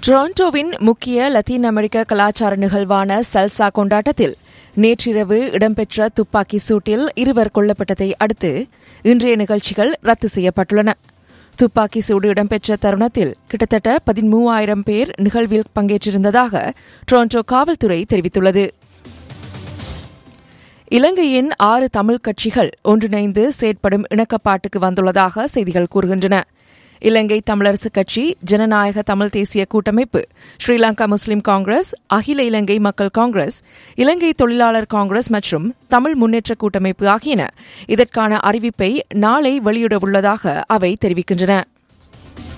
டொரண்டோவின் முக்கிய லத்தீன் அமெரிக்க கலாச்சார நிகழ்வான சல்சா கொண்டாட்டத்தில் நேற்றிரவு இடம்பெற்ற துப்பாக்கி சூட்டில் இருவர் கொல்லப்பட்டதை அடுத்து இன்றைய நிகழ்ச்சிகள் ரத்து செய்யப்பட்டுள்ளன துப்பாக்கி சூடு இடம்பெற்ற தருணத்தில் கிட்டத்தட்ட பதிமூவாயிரம் பேர் நிகழ்வில் பங்கேற்றிருந்ததாக டொரண்டோ காவல்துறை தெரிவித்துள்ளது இலங்கையின் ஆறு தமிழ் கட்சிகள் ஒன்றிணைந்து செயற்படும் இணக்கப்பாட்டுக்கு வந்துள்ளதாக செய்திகள் கூறுகின்றன இலங்கை தமிழரசுக் கட்சி ஜனநாயக தமிழ் தேசிய கூட்டமைப்பு ஸ்ரீலங்கா முஸ்லிம் காங்கிரஸ் அகில இலங்கை மக்கள் காங்கிரஸ் இலங்கை தொழிலாளர் காங்கிரஸ் மற்றும் தமிழ் முன்னேற்ற கூட்டமைப்பு ஆகியன இதற்கான அறிவிப்பை நாளை வெளியிடவுள்ளதாக அவை தெரிவிக்கின்றன